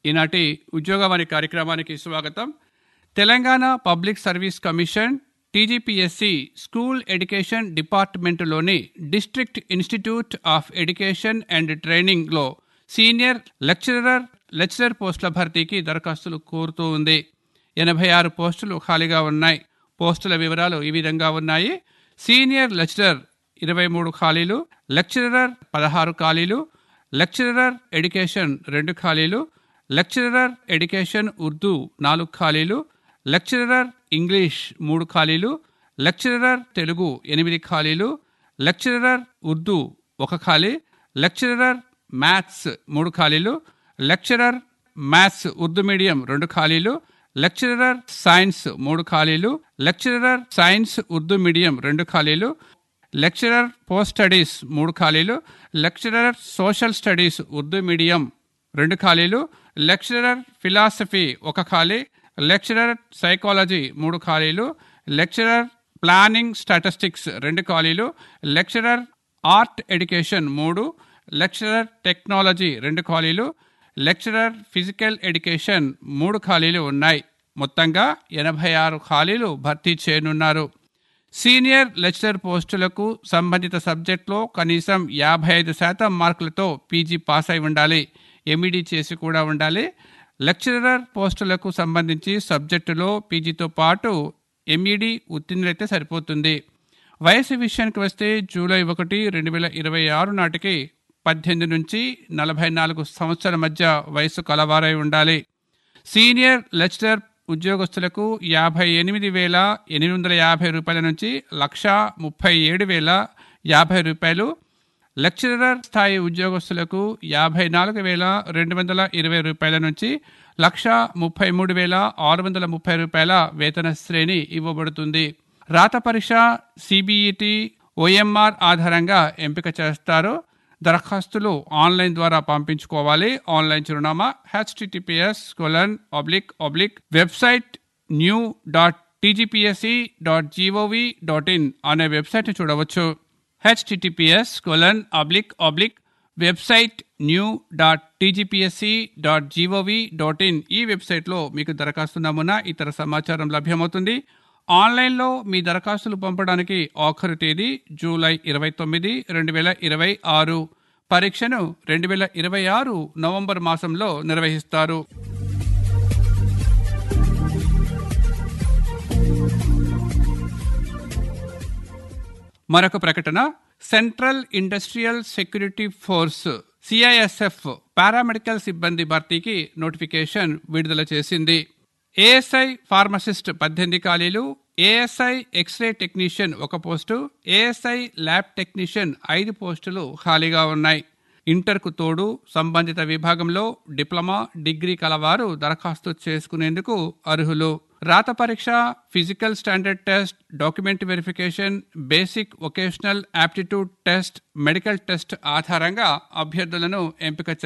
ఈనాటి ఉద్యోగవాణి కార్యక్రమానికి స్వాగతం Telangana public service commission TGPSC school education డిపార్ట్మెంటులోని district institute of education and ట్రైనింగ్లో సీనియర్ లెక్చరర్ లెక్చరర్ పోస్టుల భర్తీకి దరఖాస్తులు కోరుతూ ఉంది ఎనభై ఆరు పోస్టులు ఖాళీగా ఉన్నాయి పోస్టుల వివరాలు ఈ విధంగా ఉన్నాయి సీనియర్ లెక్చరర్ ఇరవై మూడు ఖాళీలు లెక్చరర్ పదహారు ఖాళీలు లెక్చరర్ ఎడ్యుకేషన్ రెండు ఖాళీలు లెక్చరర్ ఎడ్యుకేషన్ ఉర్దూ నాలుగు ఖాళీలు లెక్చరర్ ఇంగ్లీష్ మూడు ఖాళీలు లెక్చరర్ తెలుగు ఎనిమిది ఖాళీలు లెక్చరర్ ఉర్దూ ఒక ఖాళీ లెక్చరర్ మ్యాథ్స్ మూడు ఖాళీలు లెక్చరర్ మ్యాథ్స్ ఉర్దూ మీడియం రెండు ఖాళీలు లెక్చరర్ సైన్స్ మూడు ఖాళీలు లెక్చరర్ సైన్స్ ఉర్దూ మీడియం రెండు ఖాళీలు లెక్చరర్ పోస్ట్ స్టడీస్ మూడు ఖాళీలు lecturer social studies Urdu medium రెండు ఖాళీలు లెక్చరర్ ఫిలాసఫీ ఒక ఖాళీ లెక్చరర్ సైకాలజీ మూడు ఖాళీలు లెక్చరర్ ప్లానింగ్ స్టాటిస్టిక్స్ రెండు ఖాళీలు లెక్చరర్ ఆర్ట్ ఎడ్యుకేషన్ మూడు లెక్చరర్ టెక్నాలజీ రెండు ఖాళీలు లెక్చరర్ ఫిజికల్ ఎడ్యుకేషన్ మూడు ఖాళీలు ఉన్నాయి మొత్తంగా ఎనభై ఆరు ఖాళీలు భర్తీ చేయనున్నారు సీనియర్ లెక్చరర్ పోస్టులకు సంబంధిత సబ్జెక్టులో కనీసం యాభై ఐదు శాతం మార్కులతో పీజీ పాస్ అయి ఉండాలి ఎంఈడి చేసి కూడా ఉండాలి లెక్చరర్ పోస్టులకు సంబంధించి సబ్జెక్టులో పీజీతో పాటు ఎంఈడి ఉత్తీర్ణులైతే సరిపోతుంది వయసు విషయానికి వస్తే జూలై ఒకటి రెండు వేల ఇరవై ఆరు నాటికి పద్దెనిమిది నుంచి నలభై నాలుగు సంవత్సరాల మధ్య వయసు కలవారై ఉండాలి సీనియర్ లెక్చరర్ ఉద్యోగస్తులకు యాభై ఎనిమిది వేల ఎనిమిది వందల యాభై రూపాయల నుంచి లక్ష ముప్పై ఏడు వేల యాభై రూపాయలు లెక్చరర్ స్థాయి ఉద్యోగస్తులకు యాభై నాలుగు వేల రెండు వందల ఇరవై రూపాయల నుంచి లక్ష ముప్పై మూడు వేల ఆరు వందల ముప్పై రూపాయల వేతన శ్రేణి ఇవ్వబడుతుంది రాత పరీక్ష సిబిఈటి ఓఎంఆర్ ఆధారంగా ఎంపిక చేస్తారు దరఖాస్తులు ఆన్లైన్ ద్వారా పంపించుకోవాలి ఆన్లైన్ చిరునామా HTTPS colon oblique oblique website new dot TGPSC dot GOV dot in అనే వెబ్సైట్ చూడవచ్చు HTTPS colon oblique oblique website new dot TGPSC dot GOV dot in ఈ వెబ్సైట్లో మీకు దరఖాస్తు నమూనా ఇతర సమాచారం లభ్యమవుతుంది ఆన్లైన్లో మీ దరఖాస్తులు పంపడానికి ఆఖరు తేదీ జూలై ఇరవై తొమ్మిది రెండు వేల ఇరవై ఆరు పరీక్షను రెండు వేల ఇరవై ఆరు నవంబర్ మాసంలో నిర్వహిస్తారు మరొక ప్రకటన central industrial security force CISF paramedical సిబ్బంది భర్తీకి నోటిఫికేషన్ విడుదల చేసింది ఏఎస్ఐ ఫార్మసిస్ట్ పద్దెనిమిది ఖాళీలు ఏఎస్ఐ ఎక్స్రే టెక్నీషియన్ ఒక పోస్టు ఏఎస్ఐ ల్యాబ్ టెక్నీషియన్ ఐదు పోస్టులు ఖాళీగా ఉన్నాయి ఇంటర్కు తోడు సంబంధిత విభాగంలో డిప్లొమా డిగ్రీ కలవారు దరఖాస్తు చేసుకునేందుకు అర్హులు రాత పరీక్ష physical standard test document verification basic vocational aptitude test medical test ఆధారంగా అభ్యర్థులను ఎంపిక